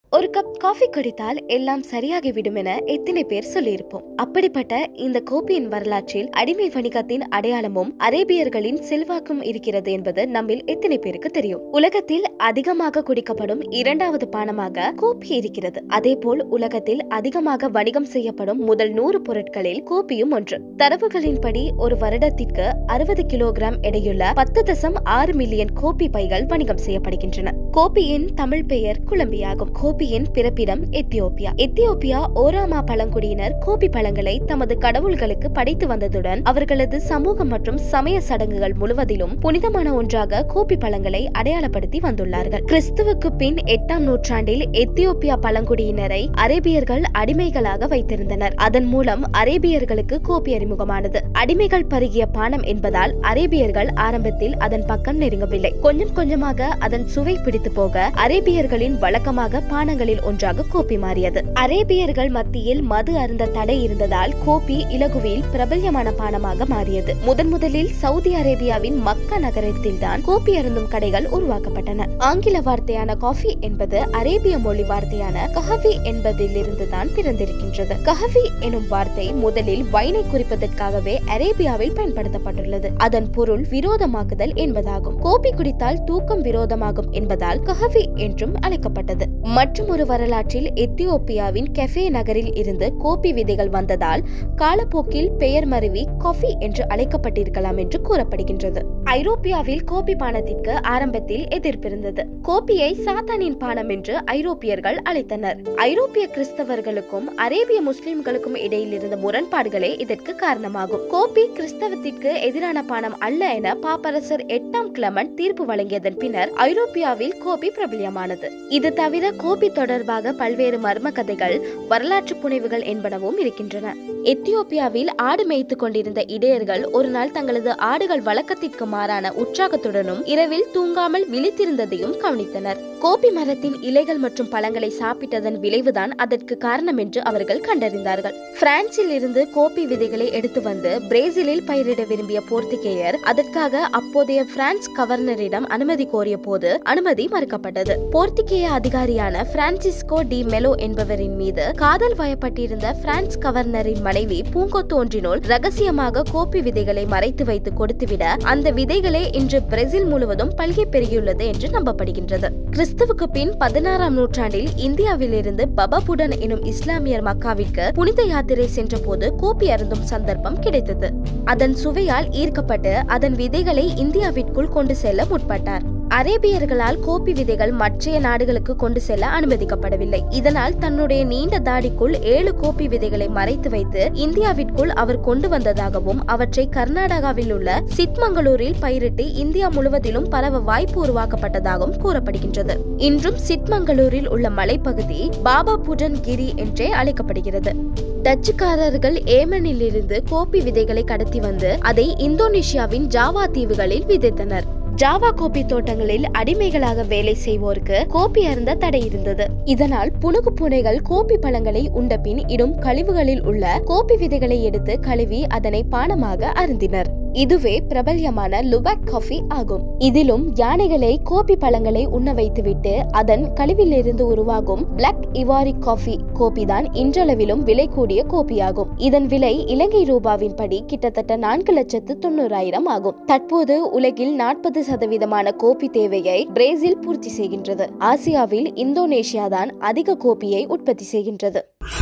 ஒரு cup coffee குடித்தால் எல்லாம் சரியாகிவிடும் என எத்தனை பேர் சொல்லியிருப்போம் அப்படிப்பட்ட இந்த கோப்பியின் வரலாற்றில் அடிமை வணிகத்தின் அடையாளமும் அரேபியர்களின் செல்வாக்கும் இருக்கிறது என்பது நம்மில் எத்தனை பேருக்கு தெரியும் உலகத்தில் அதிகமாக குடிக்கப்படும் இரண்டாவது பானமாக கோப்பி இருக்கிறது அதேபோல் உலகத்தில் அதிகமாக வணிகம் செய்யப்படும் முதல் நூறு பொருட்களில் கோப்பியும் ஒன்று தரவுகளின்படி ஒரு வருடத்திற்கு அறுபது கிலோகிராம் எடையுள்ள பத்து தசம் ஆறு மில்லியன் கோப்பி பைகள் வணிகம் செய்யப்படுகின்றன கோப்பியின் தமிழ் பெயர் குழம்பியாகும் கோப்பியின் பிறப்பிடம் எத்தியோப்பியா எத்தியோப்பியா ஓராமா பழங்குடியினர் கோப்பி பழங்களை தமது கடவுள்களுக்கு படைத்து வந்ததுடன் அவர்களது சமூக மற்றும் சமய சடங்குகள் முழுவதிலும் புனிதமான ஒன்றாக கோப்பி பழங்களை அடையாளப்படுத்தி வந்துள்ளார்கள் கிறிஸ்துவுக்கு பின் எட்டாம் நூற்றாண்டில் எத்தியோப்பியா பழங்குடியினரை அரேபியர்கள் அடிமைகளாக வைத்திருந்தனர் அதன் மூலம் அரேபியர்களுக்கு கோப்பி அறிமுகமானது அடிமைகள் பருகிய பானம் என்பதால் அரேபியர்கள் ஆரம்பத்தில் அதன் பக்கம் நெருங்கவில்லை கொஞ்சம் கொஞ்சமாக அதன் சுவை பிடித்து போக அரேபியர்களின் வழக்கமாக பானங்களில் ஒன்றாக கோப்பி மாறியது அரேபியர்கள் மத்தியில் மது அருந்த தடை இருந்ததால் கோப்பி இலகுவில் பிரபல்யமான பானமாக மாறியது முதன் முதலில் சவுதி அரேபியாவின் மக்கா நகரத்தில் தான் கோப்பி அருந்தும் கடைகள் உருவாக்கப்பட்டன ஆங்கில வார்த்தையான காஃபி என்பது அரேபிய மொழி வார்த்தையான கஹவி என்பதிலிருந்து தான் பிறந்திருக்கின்றது கஹவி எனும் வார்த்தை முதலில் வைனை குறிப்பதற்காகவே அரேபியாவில் பயன்படுத்தப்பட்டுள்ளது அதன் பொருள் விரோதமாக்குதல் என்பதாகும் கோப்பி குடித்தால் தூக்கம் விரோதமாகும் என்பதால் கஹவி என்றும் அழைக்கப்பட்டது மற்றும் ஒரு வரலாற்றில் எத்தியோப்பியாவின் கெஃபே நகரில் இருந்து கோப்பி விதைகள் வந்ததால் காலப்போக்கில் பெயர் மருவி காஃபி என்று அழைக்கப்பட்டிருக்கலாம் என்று கூறப்படுகின்றது ஐரோப்பியாவில் கோப்பி பானத்திற்கு ஆரம்பத்தில் எதிர்ப்பிருந்தது கோப்பியை சாத்தானின் பானம் என்று ஐரோப்பியர்கள் அழைத்தனர் ஐரோப்பிய கிறிஸ்தவர்களுக்கும் அரேபிய முஸ்லிம்களுக்கும் இடையில் இருந்த முரண்பாடுகளே இதற்கு காரணமாகும் கோப்பி கிறிஸ்தவத்திற்கு எதிரான பானம் அல்ல என பாப்பரசர் எட்டாம் கிளமன் தீர்ப்பு வழங்கியதன் பின்னர் ஐரோப்பியாவில் கோபி பிரபல்யமானது இது தவிர கோபி தொடர்பாக பல்வேறு மர்ம கதைகள் வரலாற்று புனைவுகள் என்பனவும் இருக்கின்றன எத்தியோப்பியாவில் ஆடு மேய்த்துக் கொண்டிருந்த இடையர்கள் ஒரு நாள் தங்களது ஆடுகள் வழக்கத்திற்கு மாறான உற்சாகத்துடனும் இரவில் தூங்காமல் விழித்திருந்ததையும் கவனித்தனர் கோபி மரத்தின் இலைகள் மற்றும் பழங்களை சாப்பிட்டதன் விளைவுதான் அதற்கு காரணம் என்று அவர்கள் கண்டறிந்தார்கள் பிரான்சில் இருந்து கோப்பி விதைகளை எடுத்து வந்து பிரேசிலில் பயிரிட விரும்பிய போர்த்துகேயர் அதற்காக அப்போதைய பிரான்ஸ் கவர்னரிடம் அனுமதி கோரிய போது அனுமதி மறுக்கப்பட்டது போர்த்துகேய அதிகாரியான பிரான்சிஸ்கோ டி மெலோ என்பவரின் மீது காதல் வயப்பட்டிருந்த பிரான்ஸ் கவர்னரின் மனைவி பூங்கொத்து ஒன்றினுள் ரகசியமாக கோப்பி விதைகளை மறைத்து வைத்து கொடுத்துவிட அந்த விதைகளே இன்று பிரேசில் முழுவதும் பல்கி பெருகியுள்ளது என்று நம்பப்படுகின்றது கிறிஸ்துவுக்கு பின் பதினாறாம் நூற்றாண்டில் இந்தியாவிலிருந்து பபபுடன் எனும் இஸ்லாமியர் மக்காவிற்கு புனித யாத்திரை சென்ற போது கோப்பி அருந்தும் சந்தர்ப்பம் கிடைத்தது அதன் சுவையால் ஈர்க்கப்பட்டு அதன் விதைகளை இந்தியாவிற்குள் கொண்டு செல்ல முற்பட்டார் அரேபியர்களால் கோப்பி விதைகள் மற்றைய நாடுகளுக்கு கொண்டு செல்ல அனுமதிக்கப்படவில்லை இதனால் தன்னுடைய நீண்ட தாடிக்குள் ஏழு கோப்பி விதைகளை மறைத்து வைத்து இந்தியாவிற்குள் அவர் கொண்டு வந்ததாகவும் அவற்றை கர்நாடகாவில் உள்ள சித்மங்களூரில் பயிரிட்டு இந்தியா முழுவதிலும் பரவ வாய்ப்பு உருவாக்கப்பட்டதாகவும் கூறப்படுகின்றது இன்றும் சித்மங்களூரில் உள்ள மலைப்பகுதி பாபா புடன் கிரி என்றே அழைக்கப்படுகிறது டச்சுக்காரர்கள் ஏமனில் இருந்து கோப்பி விதைகளை கடத்தி வந்து அதை இந்தோனேஷியாவின் ஜாவா தீவுகளில் விதைத்தனர் ஜாவா கோப்பி தோட்டங்களில் அடிமைகளாக வேலை செய்வோருக்கு கோப்பி அருந்த தடை இருந்தது இதனால் புனுகு பூனைகள் கோப்பி பழங்களை உண்ட பின் இடும் கழிவுகளில் உள்ள கோப்பி விதைகளை எடுத்து கழுவி அதனை பானமாக அருந்தினர் இதுவே பிரபல்யமான லுபாக் காஃபி ஆகும் இதிலும் யானைகளை கோப்பி பழங்களை உண்ண வைத்துவிட்டு அதன் கழிவிலிருந்து உருவாகும் பிளாக் இவாரி காஃபி கோப்பி தான் இன்றளவிலும் விலை கூடிய கோப்பியாகும் இதன் விலை இலங்கை ரூபாவின் படி கிட்டத்தட்ட நான்கு லட்சத்து தொண்ணூறாயிரம் ஆகும் தற்போது உலகில் நாற்பது சதவீதமான கோப்பி தேவையை பிரேசில் பூர்த்தி செய்கின்றது ஆசியாவில் இந்தோனேஷியா தான் அதிக கோப்பியை உற்பத்தி செய்கின்றது